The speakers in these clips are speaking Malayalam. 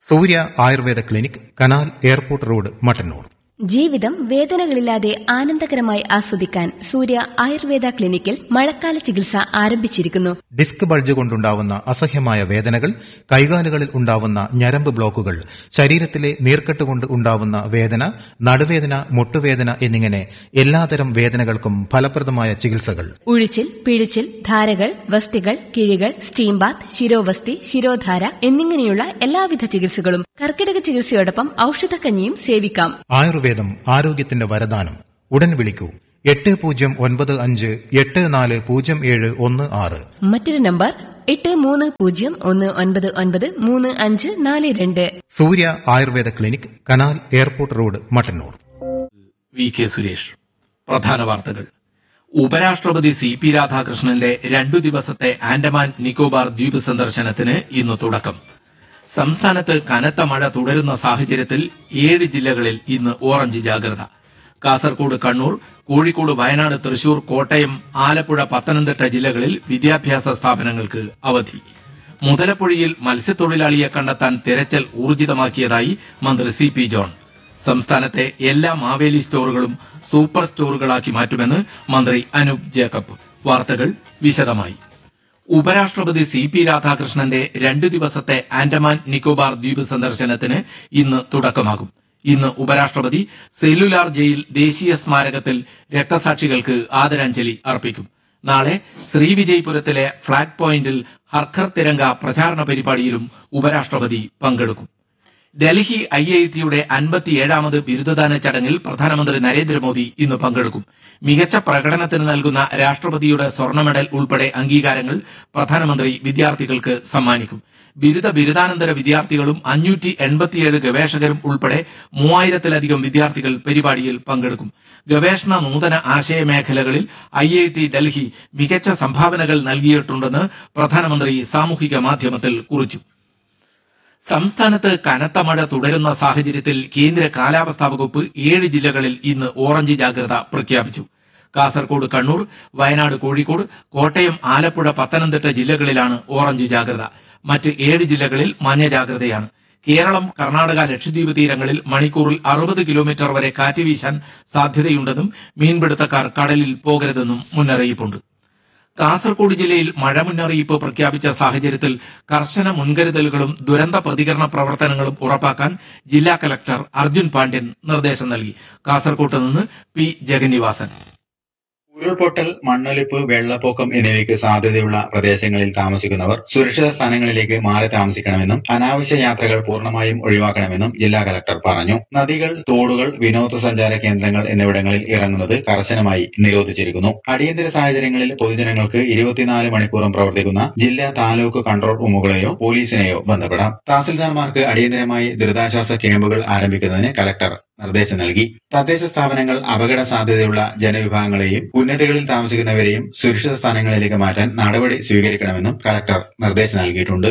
സൂര്യ Ayurveda clinic canal airport road Mattannur ജീവിതം വേദനകളില്ലാതെ ആനന്ദകരമായി ആസ്വദിക്കാൻ സൂര്യ ആയുർവേദ ക്ലിനിക്കിൽ മഴക്കാല ചികിത്സ ആരംഭിച്ചിരിക്കുന്നു ഡിസ്ക് ബൾജ് കൊണ്ടുണ്ടാവുന്ന അസഹ്യമായ വേദനകൾ കൈകാലുകളിൽ ഉണ്ടാവുന്ന ഞരമ്പ് ബ്ലോക്കുകൾ ശരീരത്തിലെ നീർക്കെട്ട് കൊണ്ട് ഉണ്ടാവുന്ന വേദന നടുവേദന മുട്ടുവേദന എന്നിങ്ങനെ എല്ലാതരം വേദനകൾക്കും ഫലപ്രദമായ ചികിത്സകൾ ഉഴിച്ചിൽ പിഴിച്ചിൽ ധാരകൾ വസ്തികൾ കിഴികൾ സ്റ്റീം ബാത്ത് ശിരോവസ്തി ശിരോധാര എന്നിങ്ങനെയുള്ള എല്ലാവിധ ചികിത്സകളും കർക്കിടക ചികിത്സയോടൊപ്പം ഔഷധക്കഞ്ഞിയും സേവിക്കാം ആയുർവേദം ആരോഗ്യത്തിന്റെ വരദാനം ഉടൻ വിളിക്കൂ എട്ട് പൂജ്യം ഒൻപത് അഞ്ച് എട്ട് നാല് പൂജ്യം ഏഴ് ഒന്ന് ആറ് മറ്റൊരു നമ്പർ എട്ട് മൂന്ന് പൂജ്യം ഒന്ന് ഒൻപത് ഒൻപത് മൂന്ന് അഞ്ച് നാല് രണ്ട് Surya Ayurveda clinic canal airport road Mattannur V K Suresh പ്രധാന വാർത്തകൾ ഉപരാഷ്ട്രപതി സി പി രാധാകൃഷ്ണന്റെ രണ്ടു ദിവസത്തെ ആൻഡമാൻ നിക്കോബാർ ദ്വീപ് സന്ദർശനത്തിന് ഇന്ന് തുടക്കം സംസ്ഥാനത്ത് കനത്ത മഴ തുടരുന്ന സാഹചര്യത്തിൽ ഏഴ് ജില്ലകളിൽ ഇന്ന് ഓറഞ്ച് ജാഗ്രത കാസർകോട് കണ്ണൂർ കോഴിക്കോട് വയനാട് തൃശൂർ കോട്ടയം ആലപ്പുഴ പത്തനംതിട്ട ജില്ലകളിൽ വിദ്യാഭ്യാസ സ്ഥാപനങ്ങൾക്ക് അവധി മുതലപ്പുഴയിൽ മത്സ്യത്തൊഴിലാളിയെ കണ്ടെത്താൻ തിരച്ചിൽ ഊർജിതമാക്കിയതായി മന്ത്രി സി പി ജോൺ സംസ്ഥാനത്തെ എല്ലാ മാവേലി സ്റ്റോറുകളും സൂപ്പർ സ്റ്റോറുകളാക്കി മാറ്റുമെന്ന് മന്ത്രി അനൂപ് ജേക്കബ് വാർത്തകൾ വിശദമായി ഉപരാഷ്ട്രപതി സി പി രാധാകൃഷ്ണന്റെ രണ്ടു ദിവസത്തെ ആൻഡമാൻ നിക്കോബാർ ദ്വീപ് സന്ദർശനത്തിന് ഇന്ന് തുടക്കമാകും ഇന്ന് ഉപരാഷ്ട്രപതി സെല്ലുലാർ ജയിൽ ദേശീയ സ്മാരകത്തിൽ രക്തസാക്ഷികൾക്ക് ആദരാഞ്ജലി അർപ്പിക്കും നാളെ ശ്രീവിജയ്പുരത്തിലെ ഫ്ളാഗ് പോയിന്റിൽ ഹർഖർ തിരങ്ക പ്രചാരണ പരിപാടിയിലും ഉപരാഷ്ട്രപതി പങ്കെടുക്കും ഡൽഹി ഐ ഐ ടിയുടെ അൻപത്തിയേഴാമത് ബിരുദദാന ചടങ്ങിൽ പ്രധാനമന്ത്രി നരേന്ദ്രമോദി ഇന്ന് പങ്കെടുക്കും മികച്ച പ്രകടനത്തിന് നൽകുന്ന രാഷ്ട്രപതിയുടെ സ്വർണ്ണ മെഡൽ ഉൾപ്പെടെ അംഗീകാരങ്ങൾ പ്രധാനമന്ത്രി വിദ്യാർത്ഥികൾക്ക് സമ്മാനിക്കും ബിരുദ ബിരുദാനന്തര വിദ്യാർത്ഥികളും അഞ്ഞൂറ്റി എൺപത്തിയേഴ് ഗവേഷകരും ഉൾപ്പെടെ മൂവായിരത്തിലധികം വിദ്യാർത്ഥികൾ പരിപാടിയിൽ പങ്കെടുക്കും ഗവേഷണ നൂതന ആശയ മേഖലകളിൽ ഐ ഐ ടി ഡൽഹി മികച്ച സംഭാവനകൾ നൽകിയിട്ടുണ്ടെന്ന് പ്രധാനമന്ത്രി സാമൂഹിക മാധ്യമത്തിൽ കുറിച്ചു സംസ്ഥാനത്ത് കനത്ത മഴ തുടരുന്ന സാഹചര്യത്തിൽ കേന്ദ്ര കാലാവസ്ഥാ വകുപ്പ് ഏഴ് ജില്ലകളിൽ ഇന്ന് ഓറഞ്ച് ജാഗ്രത പ്രഖ്യാപിച്ചു കാസർകോട് കണ്ണൂർ വയനാട് കോഴിക്കോട് കോട്ടയം ആലപ്പുഴ പത്തനംതിട്ട ജില്ലകളിലാണ് ഓറഞ്ച് ജാഗ്രത മറ്റ് ഏഴ് ജില്ലകളിൽ മഞ്ഞ ജാഗ്രതയാണ് കേരളം കർണാടക ലക്ഷദ്വീപ് തീരങ്ങളിൽ മണിക്കൂറിൽ അറുപത് കിലോമീറ്റർ വരെ കാറ്റ് വീശാൻ സാധ്യതയുണ്ടെന്നും മീൻപിടുത്തക്കാർ കടലിൽ പോകരുതെന്നും മുന്നറിയിപ്പുണ്ട് കാസർഗോഡ് ജില്ലയിൽ മഴ മുന്നറിയിപ്പ് പ്രഖ്യാപിച്ച സാഹചര്യത്തിൽ കർശന മുൻകരുതലുകളും ദുരന്ത പ്രതികരണ പ്രവർത്തനങ്ങളും ഉറപ്പാക്കാൻ ജില്ലാ കലക്ടർ അർജുൻ പാണ്ഡ്യൻ നിർദ്ദേശം നൽകി കാസർകോട്ട് നിന്ന് പി ജഗന്നിവാസൻ ഉരുൾപൊട്ടൽ മണ്ണൊലിപ്പ് വെള്ളപ്പൊക്കം എന്നിവയ്ക്ക് സാധ്യതയുള്ള പ്രദേശങ്ങളിൽ താമസിക്കുന്നവർ സുരക്ഷിത സ്ഥാനങ്ങളിലേക്ക് മാറി താമസിക്കണമെന്നും അനാവശ്യ യാത്രകൾ പൂർണ്ണമായും ഒഴിവാക്കണമെന്നും ജില്ലാ കലക്ടർ പറഞ്ഞു നദികൾ തോടുകൾ വിനോദസഞ്ചാര കേന്ദ്രങ്ങൾ എന്നിവിടങ്ങളിൽ ഇറങ്ങുന്നത് കർശനമായി നിരോധിച്ചിരിക്കുന്നു അടിയന്തര സാഹചര്യങ്ങളിൽ പൊതുജനങ്ങൾക്ക് ഇരുപത്തിനാല് മണിക്കൂറും പ്രവർത്തിക്കുന്ന ജില്ലാ താലൂക്ക് കൺട്രോൾ റൂമുകളെയോ പോലീസിനെയോ ബന്ധപ്പെടാം തഹസിൽദാർമാർക്ക് അടിയന്തരമായി ദുരിതാശ്വാസ ക്യാമ്പുകൾ ആരംഭിക്കുന്നതിന് കലക്ടർ നിർദ്ദേശം നൽകി തദ്ദേശ സ്ഥാപനങ്ങൾ അപകട സാധ്യതയുള്ള ജനവിഭാഗങ്ങളെയും ഉന്നതികളിൽ താമസിക്കുന്നവരെയും സുരക്ഷിത സ്ഥാനങ്ങളിലേക്ക് മാറ്റാൻ നടപടി സ്വീകരിക്കണമെന്നും കലക്ടർ നിർദ്ദേശം നൽകിയിട്ടുണ്ട്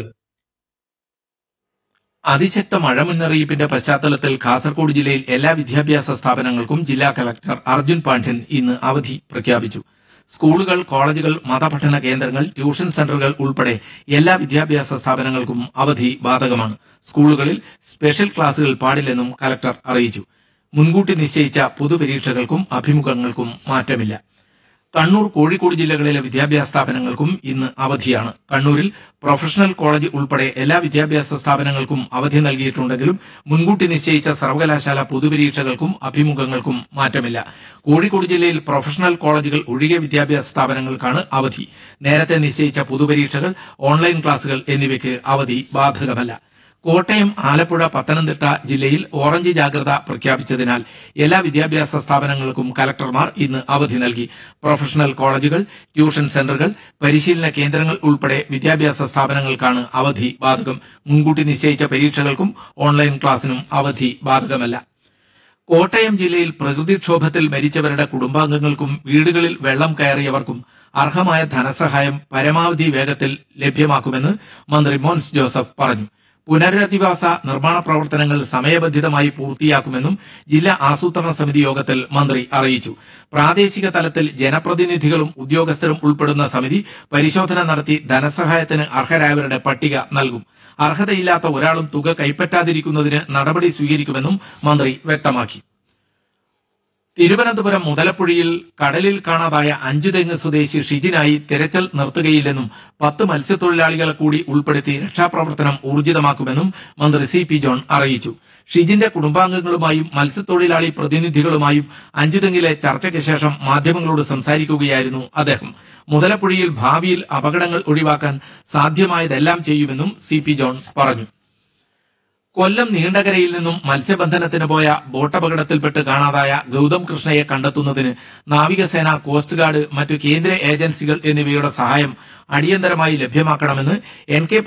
അതിശക്ത മഴ മുന്നറിയിപ്പിന്റെ പശ്ചാത്തലത്തിൽ കാസർഗോഡ് ജില്ലയിൽ എല്ലാ വിദ്യാഭ്യാസ സ്ഥാപനങ്ങൾക്കും ജില്ലാ കലക്ടർ അർജുൻ പാണ്ഡ്യൻ ഇന്ന് അവധി പ്രഖ്യാപിച്ചു സ്കൂളുകൾ കോളേജുകൾ മതപഠന കേന്ദ്രങ്ങൾ ട്യൂഷൻ സെന്ററുകൾ ഉൾപ്പെടെ എല്ലാ വിദ്യാഭ്യാസ സ്ഥാപനങ്ങൾക്കും അവധി ബാധകമാണ് സ്കൂളുകളിൽ സ്പെഷ്യൽ ക്ലാസുകൾ പാടില്ലെന്നും കലക്ടർ അറിയിച്ചു മുൻകൂട്ടി നിശ്ചയിച്ച പൊതുപരീക്ഷകൾക്കും അഭിമുഖങ്ങൾക്കും മാറ്റമില്ല കണ്ണൂർ കോഴിക്കോട് ജില്ലകളിലെ വിദ്യാഭ്യാസ സ്ഥാപനങ്ങൾക്കും ഇന്ന് അവധിയാണ് കണ്ണൂരിൽ പ്രൊഫഷണൽ കോളേജ് ഉൾപ്പെടെ എല്ലാ വിദ്യാഭ്യാസ സ്ഥാപനങ്ങൾക്കും അവധി നൽകിയിട്ടുണ്ടെങ്കിലും മുൻകൂട്ടി നിശ്ചയിച്ച സർവകലാശാല പൊതുപരീക്ഷകൾക്കും അഭിമുഖങ്ങൾക്കും മാറ്റമില്ല കോഴിക്കോട് ജില്ലയിൽ പ്രൊഫഷണൽ കോളേജുകൾ ഒഴികെ വിദ്യാഭ്യാസ സ്ഥാപനങ്ങൾക്കാണ് അവധി നേരത്തെ നിശ്ചയിച്ച പൊതുപരീക്ഷകൾ ഓൺലൈൻ ക്ലാസുകൾ എന്നിവയ്ക്ക് അവധി ബാധകമല്ല കോട്ടയം ആലപ്പുഴ പത്തനംതിട്ട ജില്ലയിൽ ഓറഞ്ച് ജാഗ്രത പ്രഖ്യാപിച്ചതിനാൽ എല്ലാ വിദ്യാഭ്യാസ സ്ഥാപനങ്ങൾക്കും കലക്ടർമാർ ഇന്ന് അവധി നൽകി പ്രൊഫഷണൽ കോളേജുകൾ ട്യൂഷൻ സെന്ററുകൾ പരിശീലന കേന്ദ്രങ്ങൾ ഉൾപ്പെടെ വിദ്യാഭ്യാസ സ്ഥാപനങ്ങൾക്കാണ് അവധി ബാധകം മുൻകൂട്ടി നിശ്ചയിച്ച പരീക്ഷകൾക്കും ഓൺലൈൻ ക്ലാസിനും അവധി ബാധകമല്ല കോട്ടയം ജില്ലയിൽ പ്രകൃതിക്ഷോഭത്തിൽ മരിച്ചവരുടെ കുടുംബാംഗങ്ങൾക്കും വീടുകളിൽ വെള്ളം കയറിയവർക്കും അർഹമായ ധനസഹായം പരമാവധി വേഗത്തിൽ ലഭ്യമാക്കുമെന്ന് മന്ത്രി മോൻസ് ജോസഫ് പറഞ്ഞു പുനരധിവാസ നിർമ്മാണ പ്രവർത്തനങ്ങൾ സമയബന്ധിതമായി പൂർത്തിയാക്കുമെന്നും ജില്ലാ ആസൂത്രണ സമിതി യോഗത്തിൽ മന്ത്രി അറിയിച്ചു പ്രാദേശിക തലത്തിൽ ജനപ്രതിനിധികളും ഉദ്യോഗസ്ഥരും ഉൾപ്പെടുന്ന സമിതി പരിശോധന നടത്തി ധനസഹായത്തിന് അർഹരായവരുടെ പട്ടിക നൽകും അർഹതയില്ലാത്ത ഒരാളും തുക കൈപ്പറ്റാതിരിക്കുന്നതിന് നടപടി സ്വീകരിക്കുമെന്നും മന്ത്രി വ്യക്തമാക്കി തിരുവനന്തപുരം മുതലപ്പുഴയിൽ കടലിൽ കാണാതായ അഞ്ചുതെങ്ങ് സ്വദേശി ഷിജിനായി തിരച്ചിൽ നിർത്തുകയില്ലെന്നും പത്ത് മത്സ്യത്തൊഴിലാളികളെ കൂടി ഉൾപ്പെടുത്തി രക്ഷാപ്രവർത്തനം ഊർജിതമാക്കുമെന്നും മന്ത്രി സി പി ജോൺ അറിയിച്ചു ഷിജിന്റെ കുടുംബാംഗങ്ങളുമായും മത്സ്യത്തൊഴിലാളി പ്രതിനിധികളുമായും അഞ്ചുതെങ്ങിലെ ചർച്ചയ്ക്ക് ശേഷം മാധ്യമങ്ങളോട് സംസാരിക്കുകയായിരുന്നു അദ്ദേഹം മുതലപ്പുഴയിൽ ഭാവിയിൽ അപകടങ്ങൾ ഒഴിവാക്കാൻ സാധ്യമായതെല്ലാം ചെയ്യുമെന്നും സി പി ജോൺ പറഞ്ഞു കൊല്ലം നീണ്ടകരയിൽ നിന്നും മത്സ്യബന്ധനത്തിന് പോയ ബോട്ടപകടത്തിൽപ്പെട്ട് കാണാതായ ഗൗതം കൃഷ്ണയെ കണ്ടെത്തുന്നതിന് നാവികസേന കോസ്റ്റ് ഗാർഡ് മറ്റു കേന്ദ്ര ഏജൻസികൾ എന്നിവയുടെ സഹായം അടിയന്തരമായി ലഭ്യമാക്കണമെന്ന് എൻ കെ